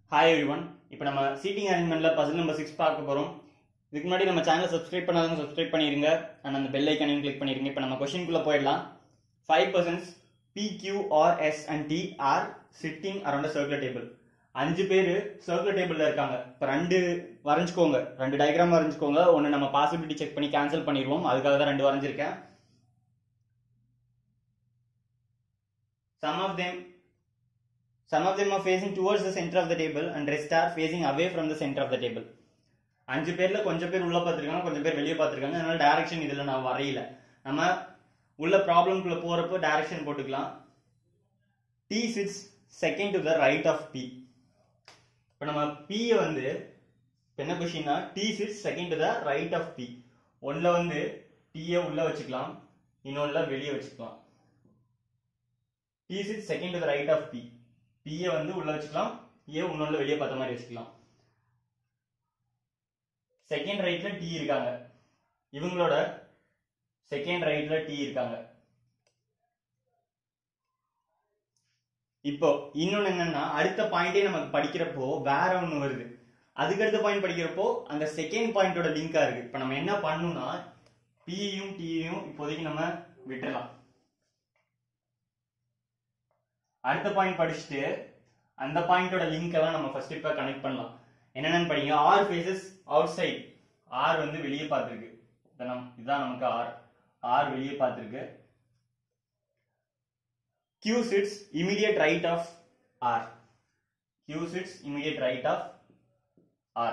Hi every everyone இப்போ நம்ம seating அரேஞ்ச்மெண்ட்டில் பசில் நம்பர் சிக்ஸ் பார்க்க போகிறோம் இதுக்கு முன்னாடி நம்ம சேனலை சப்ஸ்கிரைப் பண்ணாதவங்க சப்ஸ்கிரைப் பண்ணிடுங்க அண்ட் அந்த பெல் ஐக்கானையும் கிளிக் பண்ணிடுங்க இப்போ நம்ம கொஷின்குள்ளே போயிடலாம் five persons P Q R S and T are sitting around circular table அஞ்சு பேர் சர்க்குலர் டேபிளில் இருக்காங்க இப்போ ரெண்டு வரைஞ்சிக்கோங்க ரெண்டு டயக்ராம் வரைஞ்சிக்கோங்க ஒன்று நம்ம பாசிபிலிட்டி செக் பண்ணி கேன்சல் பண்ணிடுவோம் அதுக்காக தான் ரெண்டு வரைஞ்சிருக்கேன் some of them some of them are facing towards the center of the table and rest are facing away from the center of the table அஞ்சு பேர்ல கொஞ்சம் பேர் உள்ள பார்த்துருக்காங்க கொஞ்சம் பேர் வெளியே பார்த்துருக்காங்க அதனால டைரக்ஷன் இதுல நான் வரையல நம்ம உள்ள ப்ராப்ளம்குள்ள போறப்போ டைரக்ஷன் போட்டுக்கலாம் T sits second to the right of P இப்போ நம்ம P ய வந்து இப்ப என்ன கொஸ்டின்னா T sits second to the right of P ஒன்ல வந்து T ய உள்ள வச்சுக்கலாம் இன்னொன்னுல வெளியே வச்சுக்கலாம் P is second to the right of P. P ய வந்து உள்ள வச்சுக்கலாம் P ய இன்னொன்னு வெளியே பார்த்த மாதிரி வச்சுக்கலாம் செகண்ட் ரைட்ல T இருக்காங்க இவங்களோட செகண்ட் ரைட்ல T இருக்காங்க இப்போ இன்னொன்னு என்னன்னா அடுத்த பாயிண்டே நமக்கு படிக்கிறப்போ வேற ஒண்ணு வருது அதுக்கு அடுத்த பாயிண்ட் படிக்கிறப்போ அந்த செகண்ட் பாயிண்டோட லிங்கா இருக்கு இப்போ நம்ம என்ன பண்ணணும்னா பியும் டியும் இப்போதைக்கு நம்ம விட்டுறலாம் அடுத்த பாயிண்ட் படிச்சுட்டு அந்த பாயிண்டோட லிங்க் எல்லாம் நம்ம ஃபர்ஸ்ட் இப்ப கனெக்ட் பண்ணலாம் என்னென்னு படிங்க R faces outside R வந்து வெளியே பார்த்துருக்கு இதுதான் நமக்கு ஆர் ஆர் வெளியே பார்த்துருக்கு Q sits immediate right of R. Q sits immediate right of R.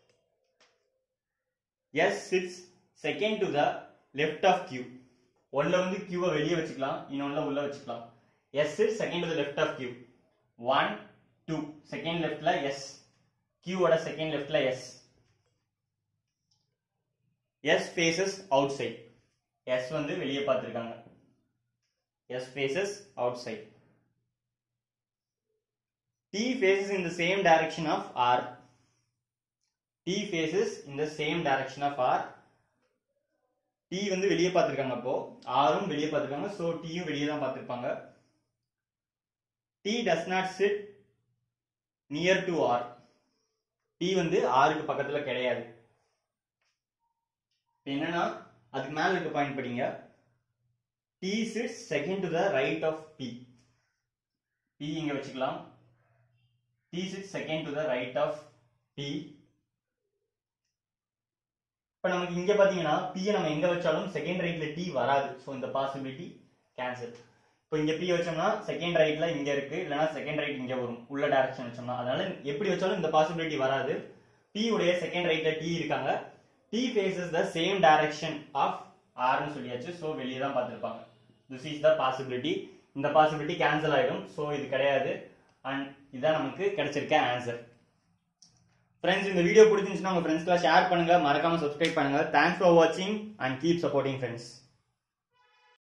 S sits second to the left of Q. ஒன்ல வந்து Q வை வெளியே வச்சுக்கலாம் இன்னொன்னுல உள்ள வச்சுக்கலாம் S is second to the left of Q. 1, 2. Second leftல S. Q ஓட second leftல S. S faces outside. S வந்து வெளியே பார்த்திருக்காங்க. S faces outside. T faces in the same direction of R. T faces in the same direction of R. T வந்து வெளியே பார்த்திருக்காங்க அப்போ ஆரும் வெளியே பார்த்திருக்காங்க ஸோ டீயும் வெளியே தான் பார்த்திருப்பாங்க T does not sit near to R. T வந்து ஆருக்கு பக்கத்துல கிடையாது என்னன்னா அதுக்கு மேல இருக்க பாயிண்ட் படிங்க T sits second to the right of P. P இங்க வச்சுக்கலாம் T sits second to the right of P. இப்ப நமக்கு இங்க பாத்தீங்கன்னா P ய நம்ம எங்க வச்சாலும் செகண்ட் ரைட்ல T வராது ஸோ இந்த பாசிபிலிட்டி கேன்சல் இப்போ இங்க P வச்சோம்னா செகண்ட் ரைட்ல இங்க இருக்கு இல்லைன்னா செகண்ட் ரைட் இங்க வரும் உள்ள டைரக்ஷன் வச்சோம்னா அதனால எப்படி வச்சாலும் இந்த பாசிபிலிட்டி வராது P உடைய செகண்ட் ரைட்ல T இருக்காங்க T faces the same direction of Rன்னு சொல்லியாச்சு ஸோ வெளியே தான் பார்த்துருப்பாங்க திஸ் இஸ் த பாசிபிலிட்டி இந்த பாசிபிலிட்டி கேன்சல் ஆயிடும் ஸோ இது கிடையாது அண்ட் இதான் நமக்கு கிடைச்சிருக்க ஆன்சர் ஃப்ரெண்ட்ஸ் இந்த வீடியோ பிடிச்சிருந்துச்சுன்னா உங்க ஃப்ரெண்ட்ஸ்க்குலாம் ஷேர் பண்ணுங்க மறக்காம சப்ஸ்கிரைப் பண்ணுங்க தேங்க்ஸ் ஃபார் வாட்சிங் அண்ட் கீப் சப்போர்ட்டிங் ஃப்ரெண்ட்ஸ்